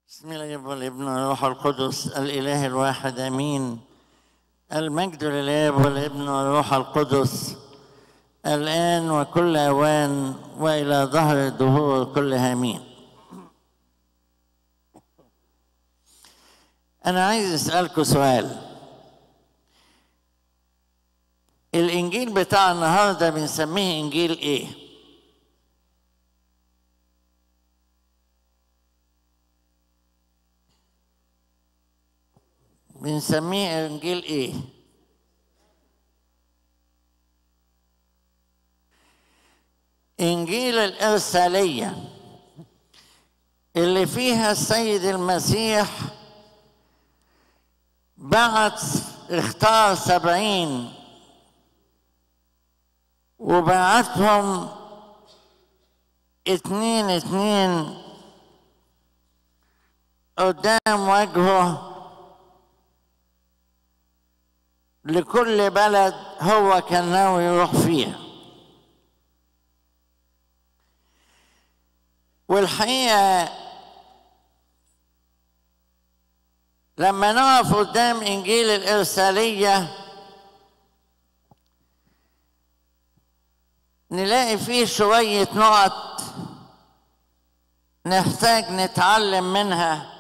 بسم الله والابن والروح القدس الاله الواحد امين المجد للاب والابن والروح القدس الان وكل اوان والى ظهر الدهور كلها امين انا عايز اسالكم سؤال الانجيل بتاع النهارده بنسميه انجيل ايه بنسميه انجيل ايه انجيل الارساليه اللي فيها السيد المسيح بعث اختار سبعين وبعتهم اتنين اتنين قدام وجهه لكل بلد هو كان ناوي يروح فيها والحقيقه لما نقف قدام انجيل الارساليه نلاقي فيه شويه نقط نحتاج نتعلم منها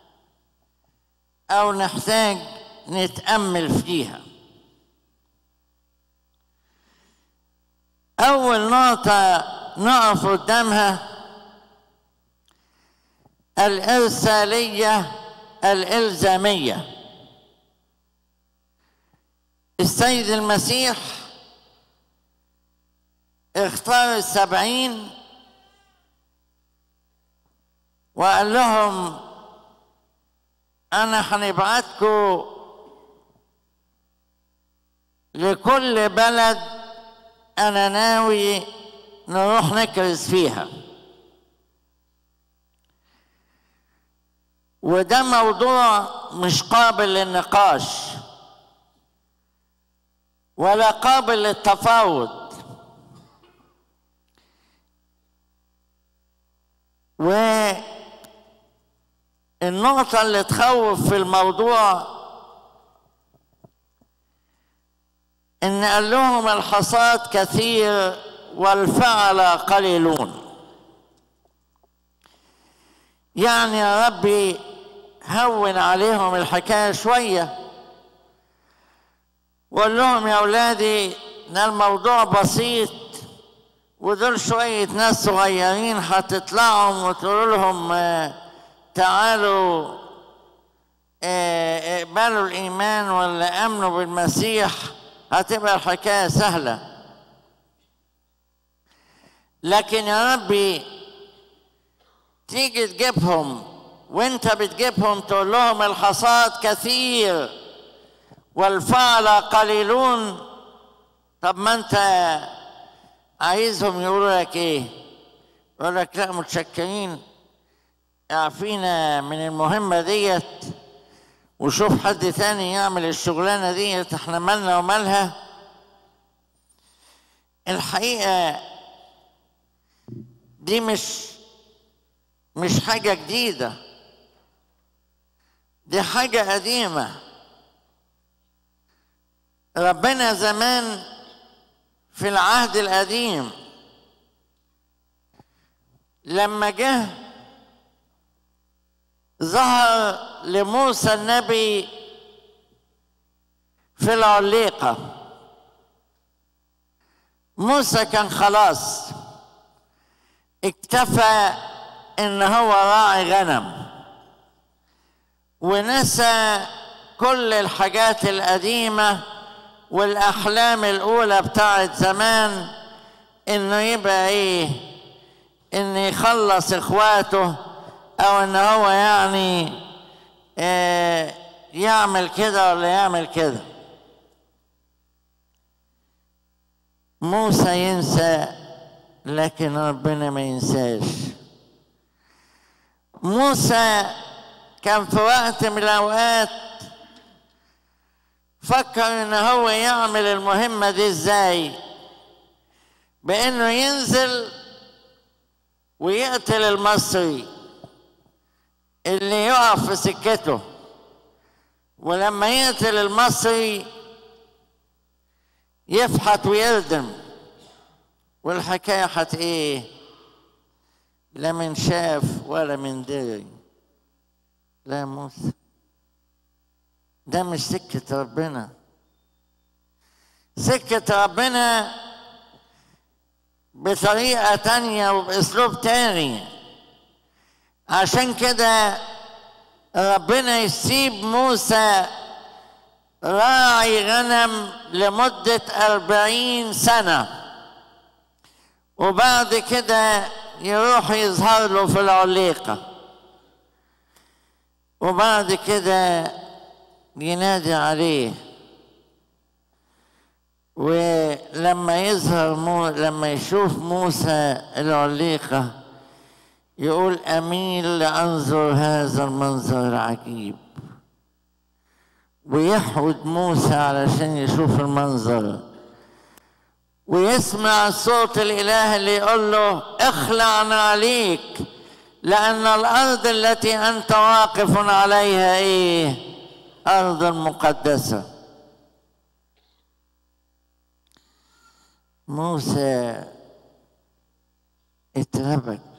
او نحتاج نتامل فيها أول نقطة نقف قدامها الإرسالية الإلزامية السيد المسيح اختار السبعين وقال لهم أنا هنبعتكم لكل بلد أنا ناوي نروح نكرز فيها وده موضوع مش قابل للنقاش ولا قابل للتفاوض والنقطة اللي تخوف في الموضوع إن قال لهم الحصاد كثير والفعل قليلون يعني يا ربي هون عليهم الحكاية شوية وقول لهم يا أولادي ده الموضوع بسيط ودول شوية ناس صغيرين هتطلعوا وتقولوا لهم تعالوا اقبلوا الإيمان ولا آمنوا بالمسيح هتبقى الحكاية سهلة لكن يا ربي تيجي تجيبهم وانت بتجيبهم تقول لهم الحصاد كثير والفعل قليلون طب ما انت عايزهم يقولوا لك ايه يقول لك لا متشكرين اعفينا من المهمة ديت وشوف حد تاني يعمل الشغلانة ديت احنا مالنا ومالها الحقيقة دي مش مش حاجة جديدة دي حاجة قديمة ربنا زمان في العهد القديم لما جه ظهر لموسى النبي في العليقة موسى كان خلاص اكتفى ان هو راعي غنم ونسى كل الحاجات القديمة والأحلام الأولى بتاعت زمان إنه يبقى إيه إنه يخلص إخواته أو إن هو يعني إيه يعمل كده ولا يعمل كده موسى ينسى لكن ربنا ما ينساش موسى كان في وقت من الأوقات فكر ان هو يعمل المهمة دي ازاي بانه ينزل ويقتل المصري اللي يقف في سكته ولما يقتل المصري يفحت ويردم والحكاية حت ايه لا من شاف ولا من دري لا موسى ده مش سكة ربنا سكة ربنا بطريقة تانية وبأسلوب تاني عشان كده ربنا يسيب موسى راعي غنم لمدة أربعين سنة وبعد كده يروح يظهر له في العليقة وبعد كده ينادي عليه ولما يظهر مو لما يشوف موسى العليقة يقول أميل لأنظر هذا المنظر العجيب ويحود موسى علشان يشوف المنظر ويسمع صوت الإله اللي يقول له اخلع عليك لأن الأرض التي أنت واقف عليها إيه أرض مقدسة موسى اتربك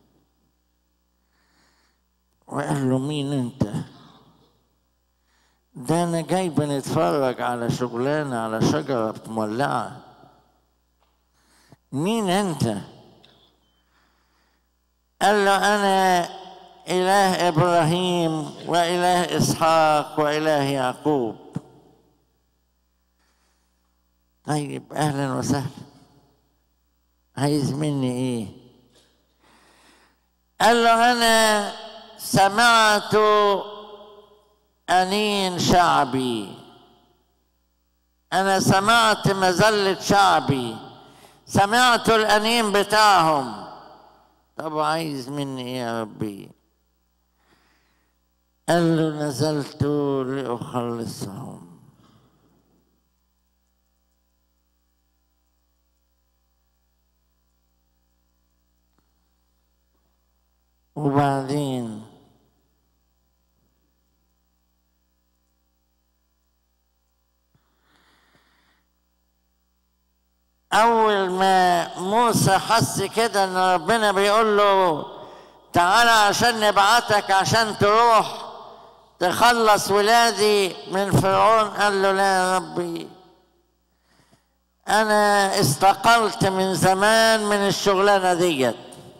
وقال له مين انت ده انا جاي بنتفرج على شغلانه على شجره مولعه مين انت قال له انا اله ابراهيم واله اسحاق واله يعقوب طيب اهلا وسهلا عايز مني ايه قال له انا سمعت انين شعبي انا سمعت مذله شعبي سمعت الانين بتاعهم طب عايز مني ايه يا ربي قال له نزلت لاخلصهم وبعدين أول ما موسى حس كده إن ربنا بيقول له تعالى عشان نبعتك عشان تروح تخلص ولادي من فرعون قال له لا يا ربي أنا استقلت من زمان من الشغلانة ديت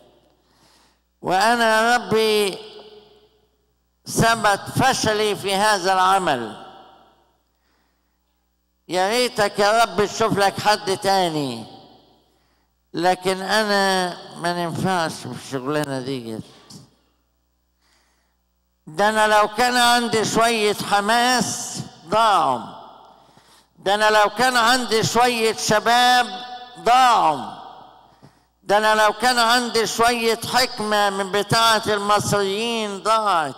وأنا يا ربي ثبت فشلي في هذا العمل يا ريتك يا رب تشوف لك حد تاني لكن انا ما ننفعش في الشغلانه ديت ده انا لو كان عندي شويه حماس ضاعوا ده انا لو كان عندي شويه شباب ضاعوا ده انا لو كان عندي شويه حكمه من بتاعه المصريين ضاعت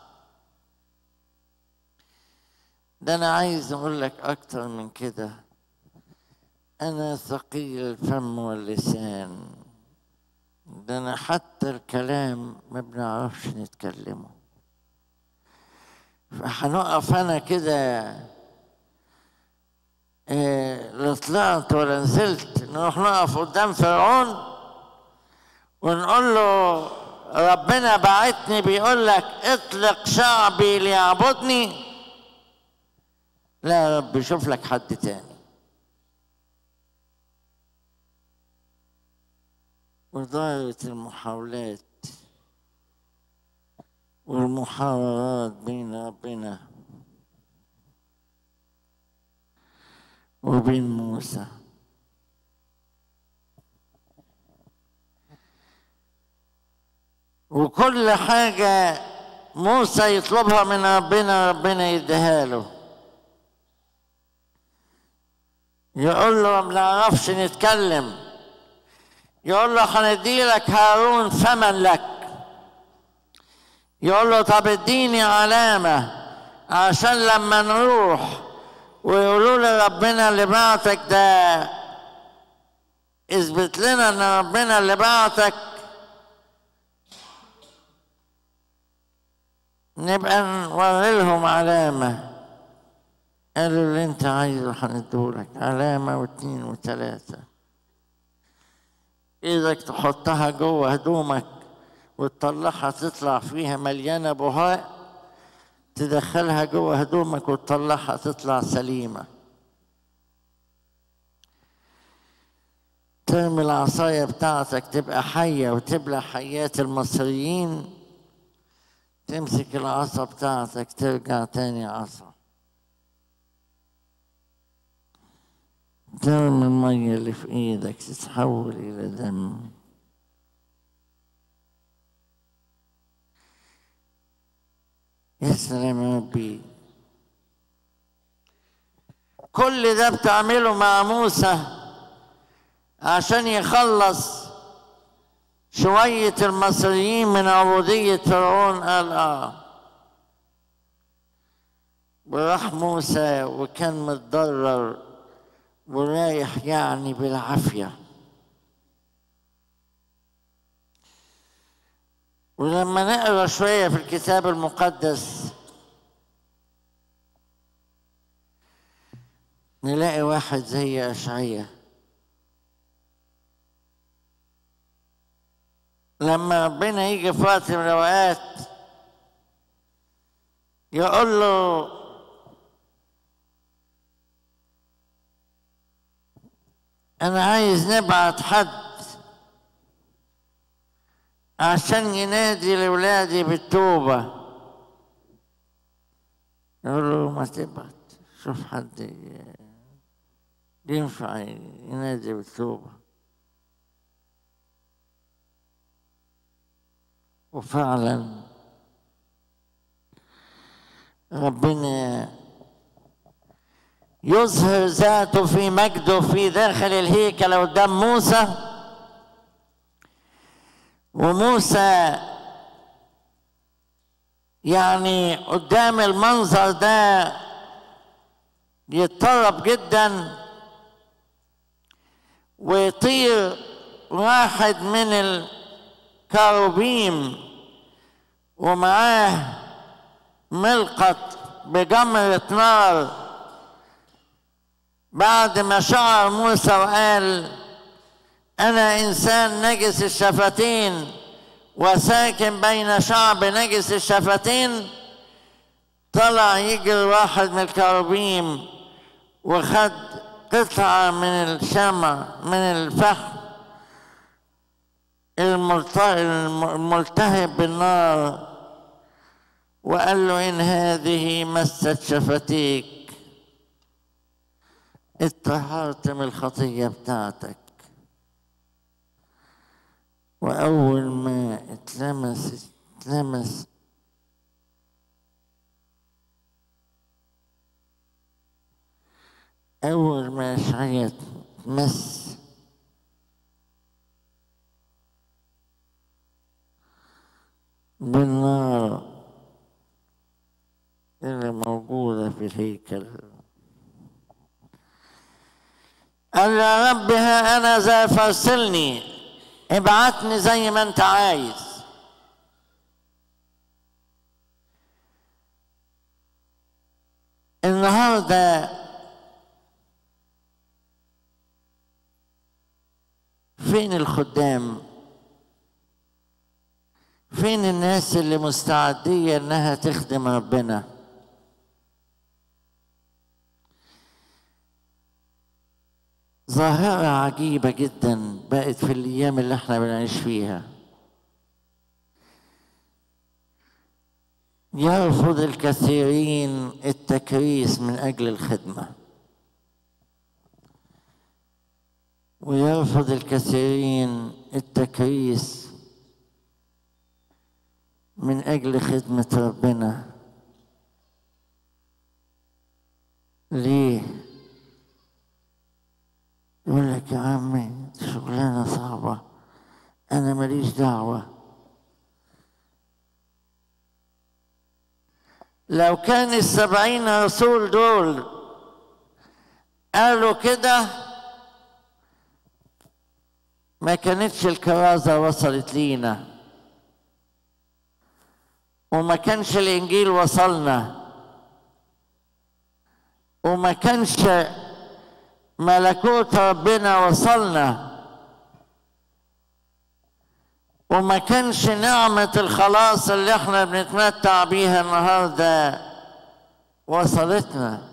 ده انا عايز اقول لك اكتر من كده انا ثقيل الفم واللسان ده انا حتى الكلام ما بنعرفش نتكلمه فهنقف انا كده إيه لا طلعت ولا نزلت نروح نقف قدام فرعون ونقول له ربنا بعتني بيقول لك اطلق شعبي ليعبدني لا يا رب شوف لك حد تاني وضاعت المحاولات والمحاورات بين ربنا وبين موسى وكل حاجة موسى يطلبها من ربنا ربنا يديها له يقول له ما نعرفش نتكلم يقول له هندي لك هارون ثمن لك يقول له طب اديني علامة عشان لما نروح ويقولوا لي ربنا اللي بعتك ده اثبت لنا ان ربنا اللي بعتك نبقى نوري لهم علامة قالوا اللي انت عايزه هنديهولك علامة واثنين وثلاثة ايدك تحطها جوه هدومك وتطلعها تطلع فيها مليانة بهاء تدخلها جوه هدومك وتطلعها تطلع سليمة ترمي العصاية بتاعتك تبقى حية وتبلع حيات المصريين تمسك العصا بتاعتك ترجع تاني عصا ترمي المية اللي في ايدك تتحول الى دم يا سلام يا ربي كل ده بتعمله مع موسى عشان يخلص شوية المصريين من عبودية فرعون قال اه وراح موسى وكان متضرر ورايح يعني بالعافية ولما نقرا شوية في الكتاب المقدس نلاقي واحد زي أشعية لما ربنا يجي في وقت من الأوقات يقول له أنا عايز نبعت حد عشان ينادي لأولادي بالتوبة يقول له ما تبعت شوف حد ينفع ينادي بالتوبة وفعلا ربنا يظهر ذاته في مجده في داخل الهيكل قدام موسى وموسى يعني قدام المنظر ده يضطرب جدا ويطير واحد من الكاروبيم ومعاه ملقط بجمرة نار بعد ما شعر موسى وقال أنا إنسان نجس الشفتين وساكن بين شعب نجس الشفتين طلع يجري واحد من الكروبيم وخد قطعة من الشمع من الفحم الملتهب بالنار وقال له إن هذه مست شفتيك اتطهرت من الخطية بتاعتك وأول ما اتلمس اتلمس أول ما شعيت مس بالنار اللي موجودة في الهيكل قال يا رب ها أنا ذا فارسلني ابعتني زي ما أنت عايز النهارده فين الخدام فين الناس اللي مستعدية انها تخدم ربنا ظاهرة عجيبة جدا بقت في الأيام اللي احنا بنعيش فيها يرفض الكثيرين التكريس من أجل الخدمة ويرفض الكثيرين التكريس من أجل خدمة ربنا ليه؟ يقول لك يا عمي شغلانة صعبة أنا ماليش دعوة لو كان السبعين رسول دول قالوا كده ما كانتش الكرازة وصلت لينا وما كانش الإنجيل وصلنا وما كانش ملكوت ربنا وصلنا وما كانش نعمة الخلاص اللي احنا بنتمتع بيها النهارده وصلتنا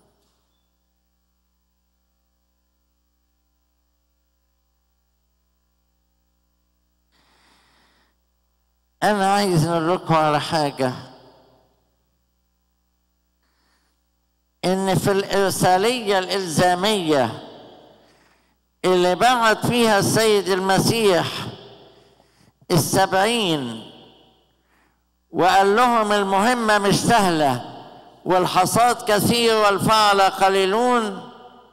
أنا عايز أقول لكم على حاجة إن في الإرسالية الإلزامية اللي بعت فيها السيد المسيح السبعين وقال لهم المهمة مش سهلة والحصاد كثير والفعل قليلون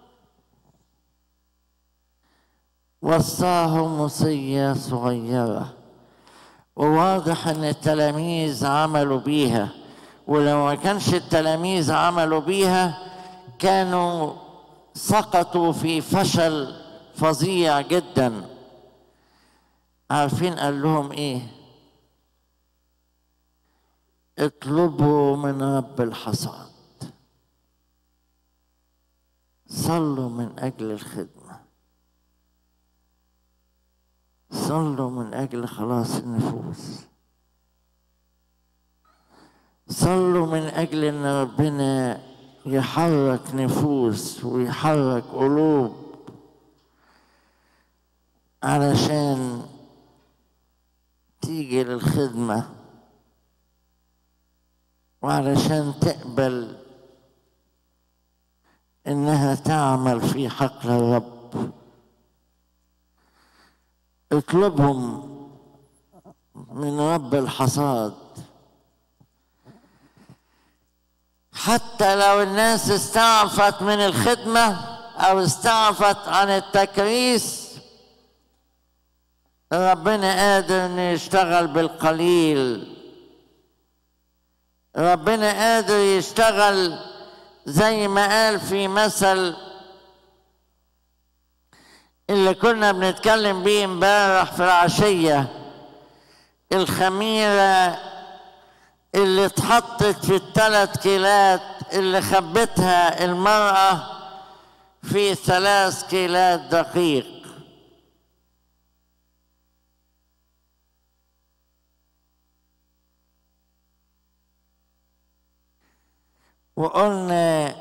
وصاهم وصية صغيرة وواضح ان التلاميذ عملوا بيها ولو ما كانش التلاميذ عملوا بيها كانوا سقطوا في فشل فظيع جدا عارفين قال لهم ايه اطلبوا من رب الحصاد صلوا من اجل الخدمه صلوا من اجل خلاص النفوس صلوا من اجل ان ربنا يحرك نفوس ويحرك قلوب علشان تيجي للخدمه وعلشان تقبل انها تعمل في حق الرب اطلبهم من رب الحصاد حتى لو الناس استعفت من الخدمة أو استعفت عن التكريس ربنا قادر إنه يشتغل بالقليل ربنا قادر يشتغل زي ما قال في مثل اللي كنا بنتكلم بيه امبارح في العشية الخميرة اللي اتحطت في الثلاث كيلات اللي خبتها المرأة في ثلاث كيلات دقيق وقلنا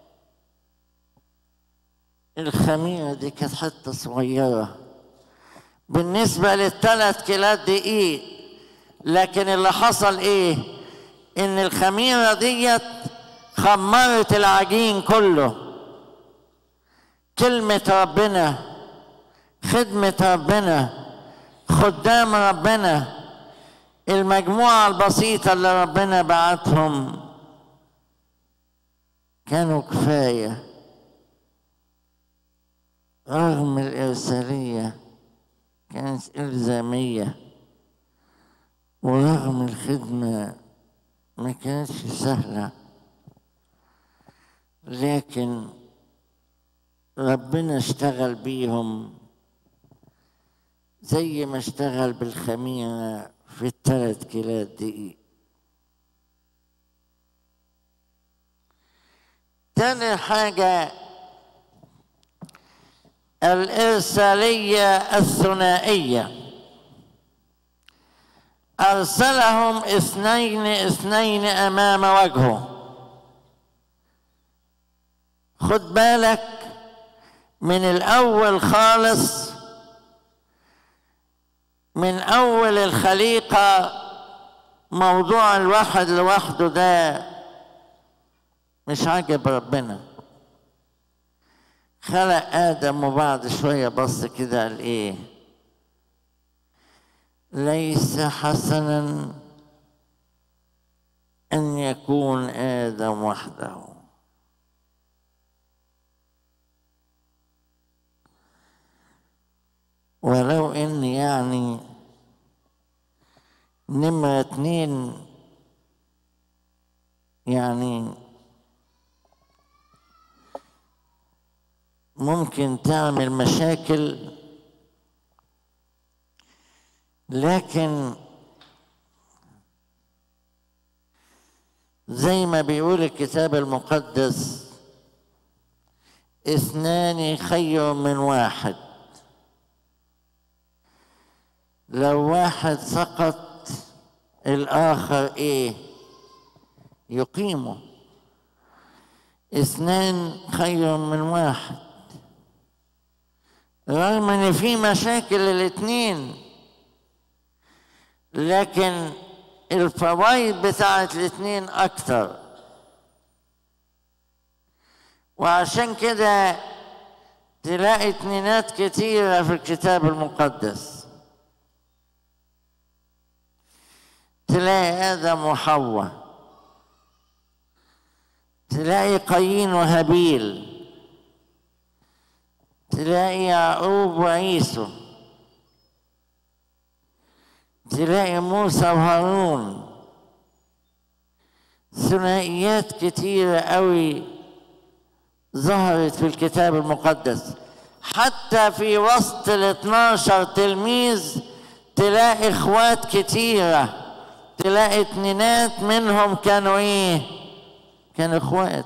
الخميرة دي كانت حتة صغيرة بالنسبة للثلاث كيلات دقيق لكن اللي حصل ايه ان الخميرة ديت خمرت العجين كله كلمة ربنا خدمة ربنا خدام ربنا المجموعة البسيطة اللي ربنا بعتهم كانوا كفاية رغم الإرسالية كانت إلزامية ورغم الخدمة ما كانتش سهلة لكن ربنا اشتغل بيهم زي ما اشتغل بالخميرة في الثلاث كيلات دقيق تاني حاجة الإرسالية الثنائية أرسلهم اثنين اثنين أمام وجهه خد بالك من الأول خالص من أول الخليقة موضوع الواحد لوحده ده مش عاجب ربنا خلق آدم وبعد شوية بص كده قال إيه ليس حسنا أن يكون آدم وحده ولو إن يعني نمرة اتنين يعني ممكن تعمل مشاكل لكن زي ما بيقول الكتاب المقدس اثنان خير من واحد لو واحد سقط الآخر إيه يقيمه اثنان خير من واحد رغم ان في مشاكل الاثنين لكن الفوائد بتاعت الاثنين اكتر وعشان كده تلاقي اتنينات كتيرة في الكتاب المقدس تلاقي آدم وحواء تلاقي قايين وهابيل تلاقي يعقوب وعيسو تلاقي موسى وهارون ثنائيات كتيرة قوي ظهرت في الكتاب المقدس حتى في وسط ال 12 تلميذ تلاقي اخوات كتيرة تلاقي اتنينات منهم كانوا ايه كانوا اخوات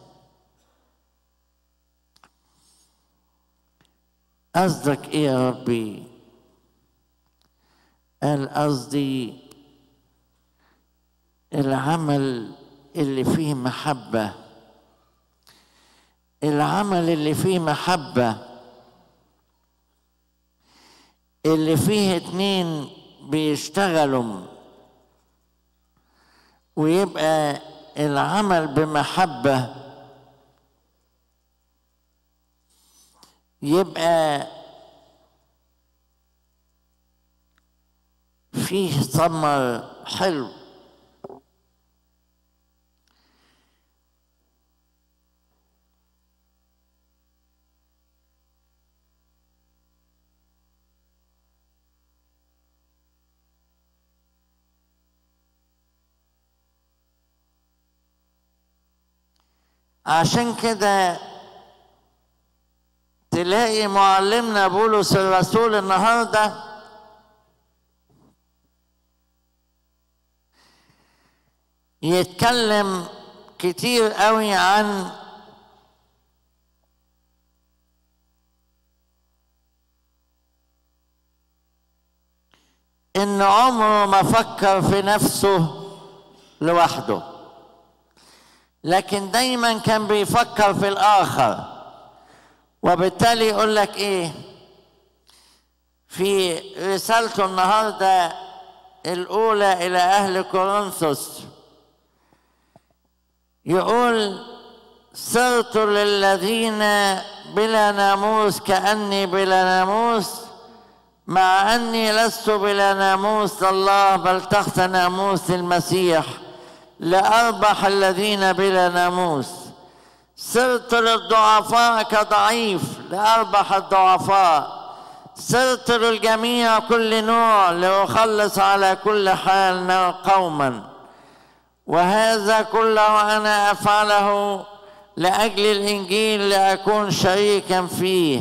قصدك ايه يا ربي قال قصدي العمل اللي فيه محبة العمل اللي فيه محبة اللي فيه اتنين بيشتغلوا ويبقى العمل بمحبة يبقى فيه ثمر حلو عشان كده تلاقي معلمنا بولس الرسول النهارده يتكلم كتير قوي عن ان عمره ما فكر في نفسه لوحده لكن دايما كان بيفكر في الاخر وبالتالي يقول لك ايه في رسالته النهارده الاولى الى اهل كورنثوس يقول صرت للذين بلا ناموس كاني بلا ناموس مع اني لست بلا ناموس الله بل تحت ناموس المسيح لأربح الذين بلا ناموس صرت للضعفاء كضعيف لأربح الضعفاء صرت للجميع كل نوع لأخلص على كل حال قوما وهذا كله أنا أفعله لأجل الإنجيل لأكون شريكا فيه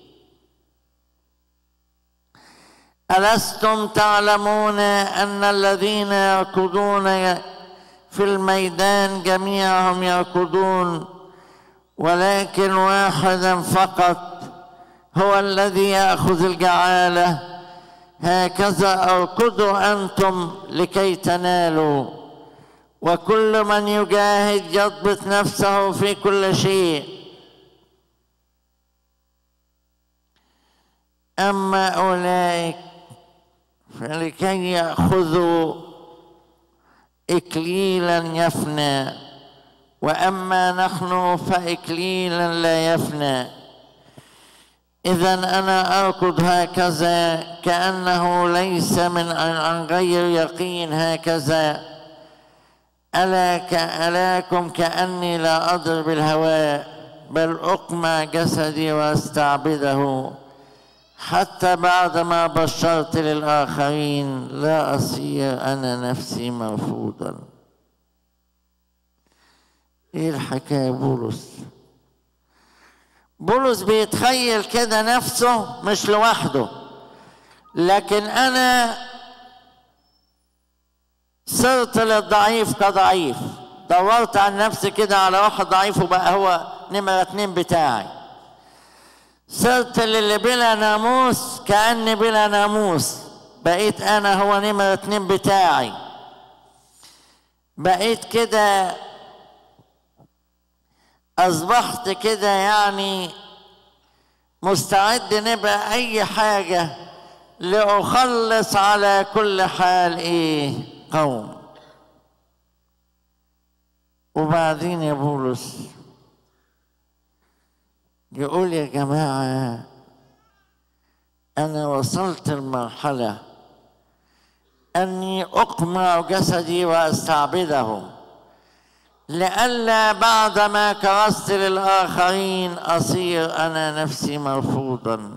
ألستم تعلمون أن الذين يركضون في الميدان جميعهم يركضون ولكن واحدا فقط هو الذي ياخذ الجعاله هكذا اركضوا انتم لكي تنالوا وكل من يجاهد يضبط نفسه في كل شيء اما اولئك فلكي ياخذوا إكليلا يفنى وأما نحن فإكليلا لا يفنى إذا أنا أركض هكذا كأنه ليس من عن غير يقين هكذا ألا كألاكم كأني لا أضرب الهواء بل أقمع جسدي وأستعبده حتى بعدما بشرت للآخرين لا أصير أنا نفسي مرفوضا إيه الحكاية بولس بولس بيتخيل كده نفسه مش لوحده لكن أنا صرت للضعيف كضعيف دورت عن نفسي كده على واحد ضعيف وبقى هو نمرة اتنين بتاعي صرت للي بلا ناموس كأني بلا ناموس بقيت أنا هو نمرة اتنين بتاعي بقيت كده أصبحت كده يعني مستعد نبقى أي حاجة لأخلص على كل حال إيه قوم وبعدين يا بولس يقول يا جماعة أنا وصلت المرحلة أني أقمع جسدي وأستعبده لئلا بعدما كرست للآخرين أصير أنا نفسي مرفوضا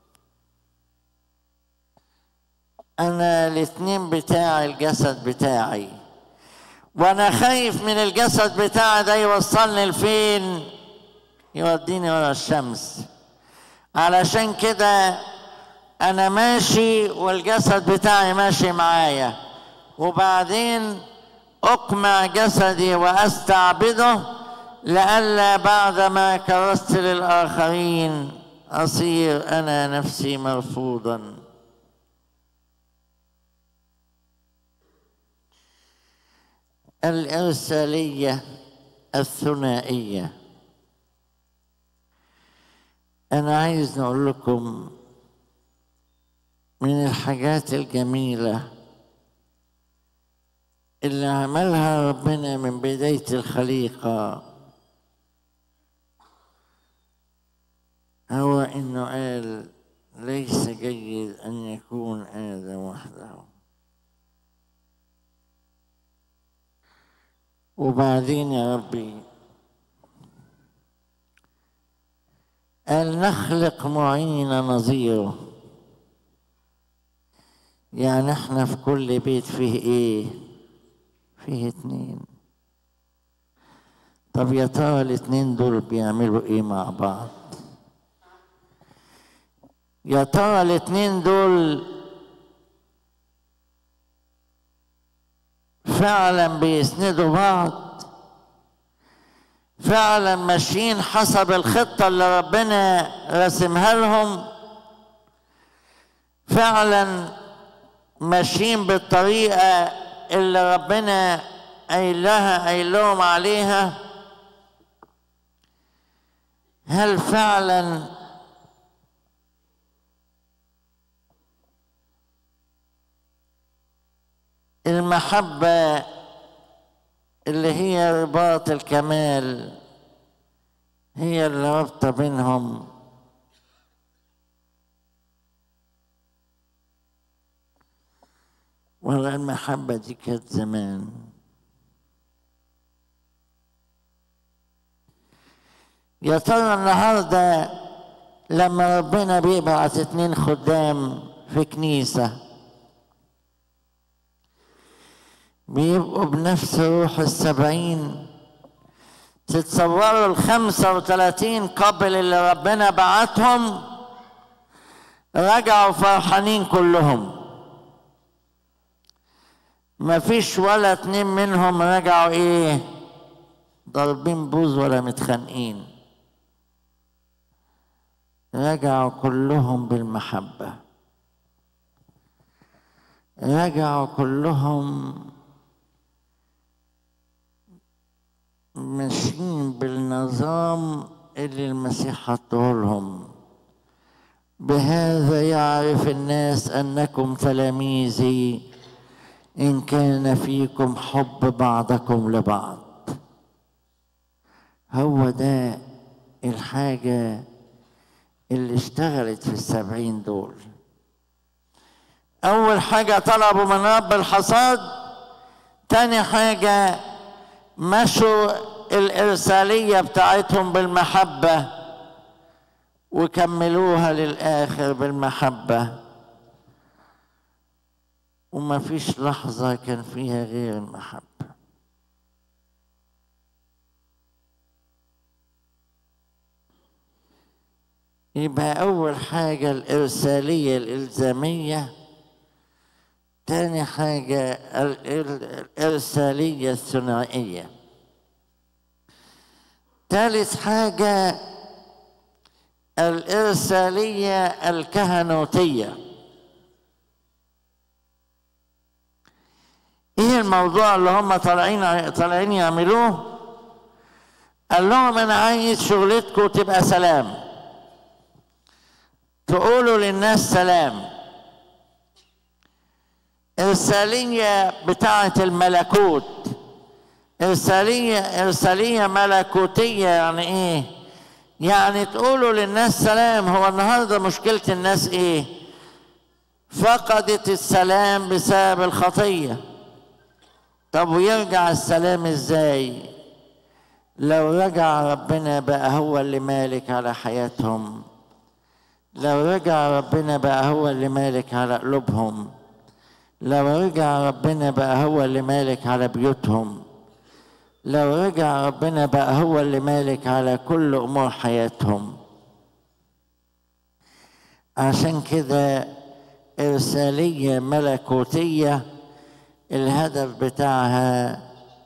أنا الاثنين بتاعي الجسد بتاعي وأنا خايف من الجسد بتاعي ده يوصلني لفين يوديني ورا الشمس علشان كده أنا ماشي والجسد بتاعي ماشي معايا وبعدين أقمع جسدي وأستعبده لئلا بعدما كرست للآخرين أصير أنا نفسي مرفوضا الإرسالية الثنائية أنا عايز نقول لكم من الحاجات الجميلة اللي عملها ربنا من بداية الخليقة هو إنه قال ليس جيد أن يكون آدم وحده وبعدين يا ربي قال نخلق معين نظيره يعني احنا في كل بيت فيه ايه فيه اتنين طب يا ترى الاتنين دول بيعملوا ايه مع بعض يا ترى الاتنين دول فعلا بيسندوا بعض فعلا ماشيين حسب الخطة اللي ربنا رسمها لهم فعلا ماشيين بالطريقة اللي ربنا قايل لها قايل لهم عليها هل فعلا المحبة اللي هي رباط الكمال هي اللي رابطة بينهم ولا المحبة دي كانت زمان يا ترى النهارده لما ربنا بيبعت اتنين خدام في كنيسه بيبقوا بنفس روح السبعين تتصوروا الخمسة وثلاثين قبل اللي ربنا بعتهم رجعوا فرحانين كلهم ما فيش ولا اتنين منهم رجعوا ايه ضاربين بوز ولا متخانقين رجعوا كلهم بالمحبة رجعوا كلهم ماشيين بالنظام اللي المسيح حطه لهم بهذا يعرف الناس انكم تلاميذي ان كان فيكم حب بعضكم لبعض هو ده الحاجه اللي اشتغلت في السبعين دول اول حاجه طلبوا من رب الحصاد تاني حاجه مشوا الإرسالية بتاعتهم بالمحبة وكملوها للآخر بالمحبة وما فيش لحظة كان فيها غير المحبة يبقى أول حاجة الإرسالية الإلزامية تاني حاجة الإرسالية الثنائية ثالث حاجة الإرسالية الكهنوتية ايه الموضوع اللي هم طالعين طالعين يعملوه قال لهم انا عايز شغلتكم تبقى سلام تقولوا للناس سلام إرسالية بتاعة الملكوت إرسالية إرسالية ملكوتية يعني إيه؟ يعني تقولوا للناس سلام هو النهاردة مشكلة الناس إيه؟ فقدت السلام بسبب الخطية طب ويرجع السلام إزاي؟ لو رجع ربنا بقى هو اللي مالك على حياتهم لو رجع ربنا بقى هو اللي مالك على قلوبهم لو رجع ربنا بقى هو اللي مالك على بيوتهم لو رجع ربنا بقى هو اللي مالك على كل امور حياتهم عشان كده ارساليه ملكوتيه الهدف بتاعها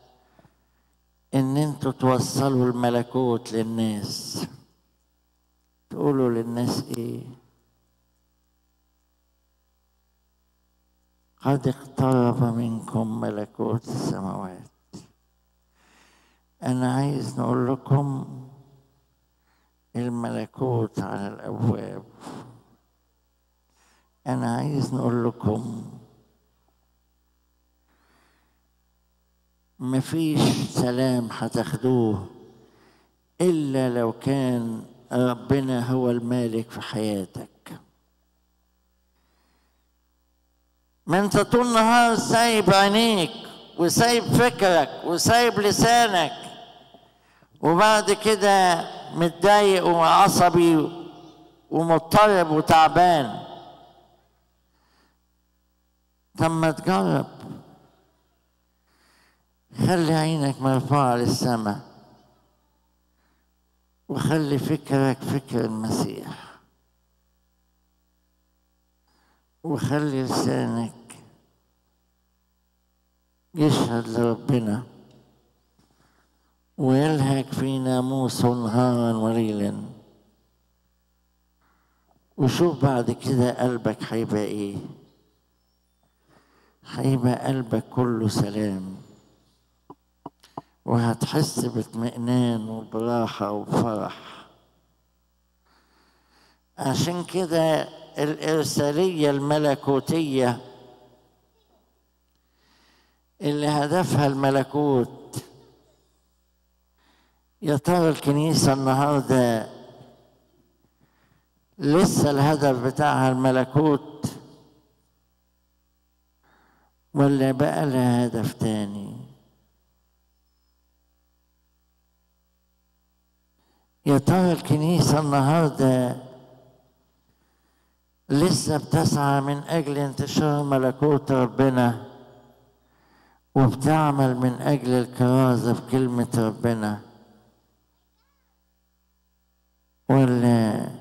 ان انتوا توصلوا الملكوت للناس تقولوا للناس ايه قد اقترب منكم ملكوت السماوات انا عايز نقول لكم الملكوت على الابواب انا عايز نقول لكم مفيش سلام هتاخدوه الا لو كان ربنا هو المالك في حياتك ما انت طول النهار سايب عينيك وسايب فكرك وسايب لسانك وبعد كده متضايق وعصبي ومضطرب وتعبان طب ما تجرب خلي عينك مرفوعة للسماء وخلي فكرك فكر المسيح وخلي لسانك يشهد لربنا ويلهك في ناموس نهارا وليلا وشوف بعد كده قلبك هيبقى ايه هيبقى قلبك كله سلام وهتحس باطمئنان وبراحة وبفرح عشان كده الإرسالية الملكوتية اللي هدفها الملكوت يا ترى الكنيسة النهاردة لسه الهدف بتاعها الملكوت ولا بقى لها هدف تاني يا ترى الكنيسة النهارده لسه بتسعى من أجل انتشار ملكوت ربنا وبتعمل من أجل الكرازة بكلمة ربنا ولا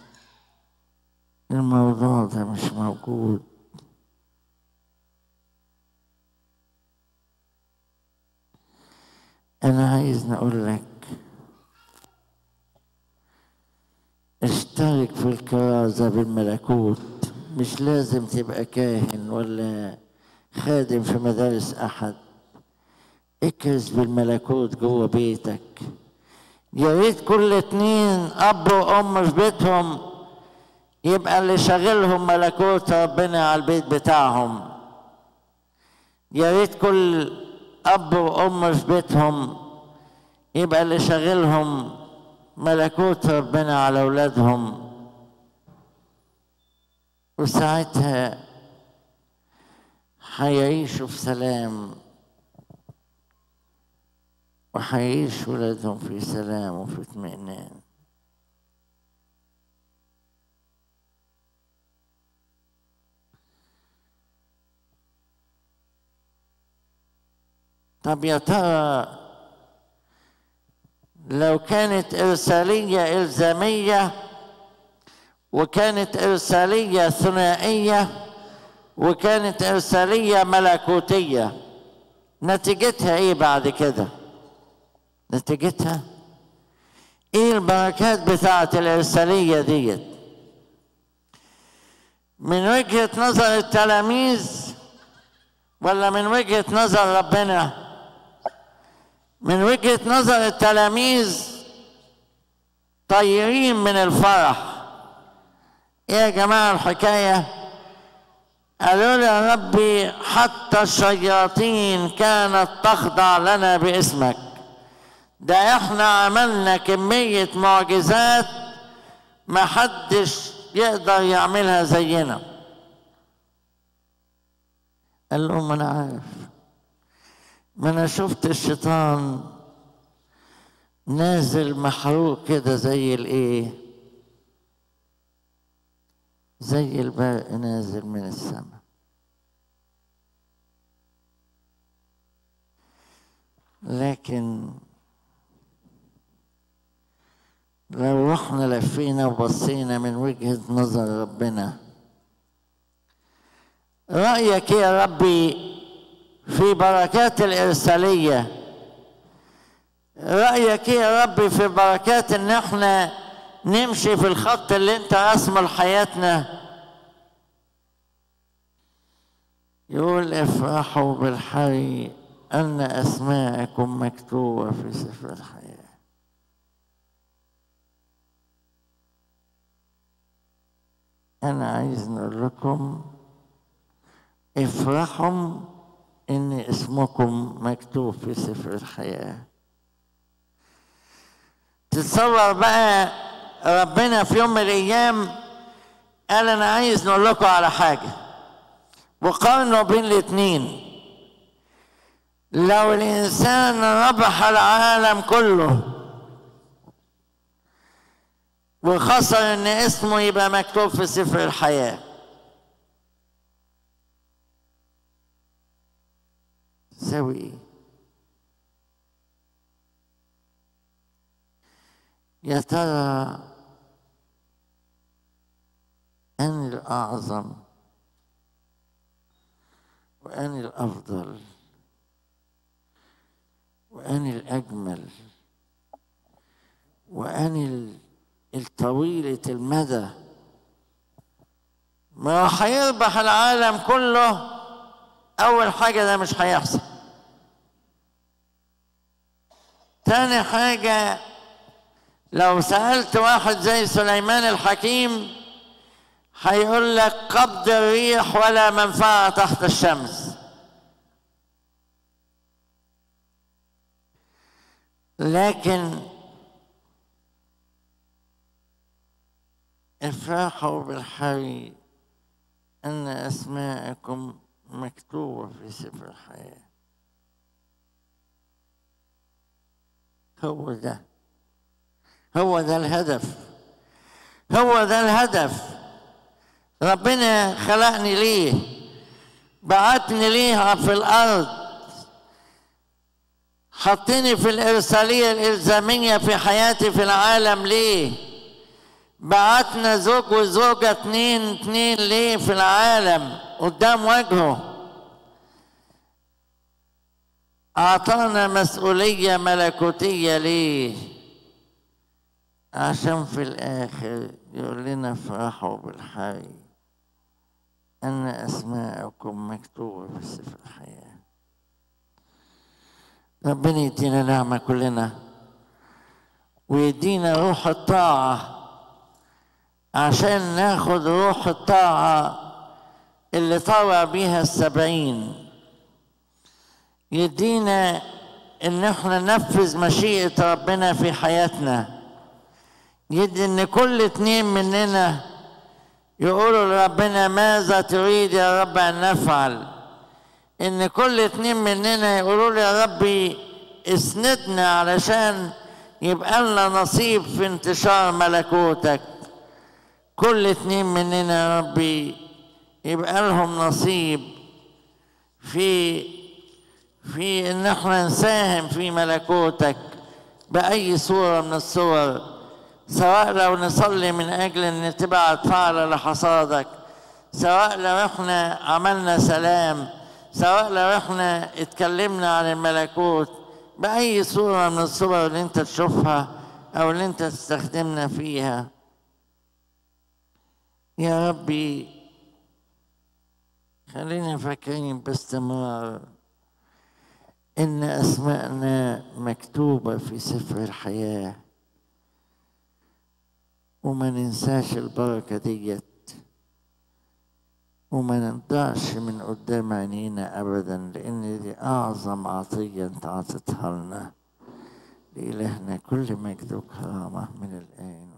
الموضوع ده مش موجود أنا عايز نقول لك اشترك في الكرازة بالملكوت مش لازم تبقى كاهن ولا خادم في مدارس أحد اكرز بالملكوت جوه بيتك يا ريت كل اتنين أب وأم في بيتهم يبقى اللي شاغلهم ملكوت ربنا على البيت بتاعهم يا ريت كل أب وأم في بيتهم يبقى اللي شاغلهم ملكوت ربنا على أولادهم وساعتها هيعيشوا في سلام وهيعيش ولادهم في سلام وفي اطمئنان طب يا ترى لو كانت إرسالية إلزامية وكانت إرسالية ثنائية وكانت إرسالية ملكوتية نتيجتها إيه بعد كده؟ نتيجتها ايه البركات بتاعة الإرسالية ديت من وجهة نظر التلاميذ ولا من وجهة نظر ربنا من وجهة نظر التلاميذ طيرين من الفرح ايه يا جماعة الحكاية قالوا لي يا ربي حتى الشياطين كانت تخضع لنا باسمك ده احنا عملنا كمية معجزات ما حدش يقدر يعملها زينا قال لهم انا عارف ما انا شفت الشيطان نازل محروق كده زي الايه زي البرق نازل من السماء لكن لو رحنا لفينا وبصينا من وجهة نظر ربنا رأيك يا ربي في بركات الإرسالية رأيك يا ربي في بركات إن احنا نمشي في الخط اللي انت رسمه لحياتنا يقول افرحوا بالحري أن أسماءكم مكتوبة في سفر الحياة أنا عايز نقول لكم افرحوا إن اسمكم مكتوب في سفر الحياة تتصور بقى ربنا في يوم من الأيام قال أنا عايز نقول لكم على حاجة وقارنوا بين الاتنين لو الإنسان ربح العالم كله وخسر إن اسمه يبقى مكتوب في سفر الحياة تساوي إيه؟ يا ترى أن الأعظم وأن الأفضل وأن الأجمل وأن الطويلة المدى ما هو هيربح العالم كله أول حاجة ده مش هيحصل تاني حاجة لو سألت واحد زي سليمان الحكيم هيقول لك قبض الريح ولا منفعة تحت الشمس لكن افرحوا بالحري أن أسماءكم مكتوبة في سفر الحياة هو ده هو ده الهدف هو ده الهدف ربنا خلقني ليه بعتني ليه في الأرض حطني في الإرسالية الإلزامية في حياتي في العالم ليه بعتنا زوج وزوجة اتنين اتنين ليه في العالم قدام وجهه أعطانا مسؤولية ملكوتية ليه عشان في الآخر يقول لنا افرحوا بالحي أن أسماءكم مكتوبة في سفر الحياة ربنا يدينا نعمة كلنا ويدينا روح الطاعة عشان ناخد روح الطاعة اللي طوى بيها السبعين يدينا ان احنا ننفذ مشيئة ربنا في حياتنا يدي ان كل اتنين مننا يقولوا لربنا ماذا تريد يا رب ان نفعل ان كل اتنين مننا يقولوا لي يا ربي اسندنا علشان يبقى لنا نصيب في انتشار ملكوتك كل اتنين مننا يا ربي يبقى لهم نصيب في في ان احنا نساهم في ملكوتك باي صوره من الصور سواء لو نصلي من اجل ان تبعت فعل لحصادك سواء لو احنا عملنا سلام سواء لو احنا اتكلمنا عن الملكوت باي صوره من الصور اللي انت تشوفها أو اللي أنت تستخدمنا فيها يا ربي خلينا فاكرين باستمرار إن أسماءنا مكتوبة في سفر الحياة وما ننساش البركة ديت وما ننضعش من قدام عينينا أبدا لأن دي أعظم عطية أنت عطيتها لنا لإلهنا كل مجد وكرامة من الآن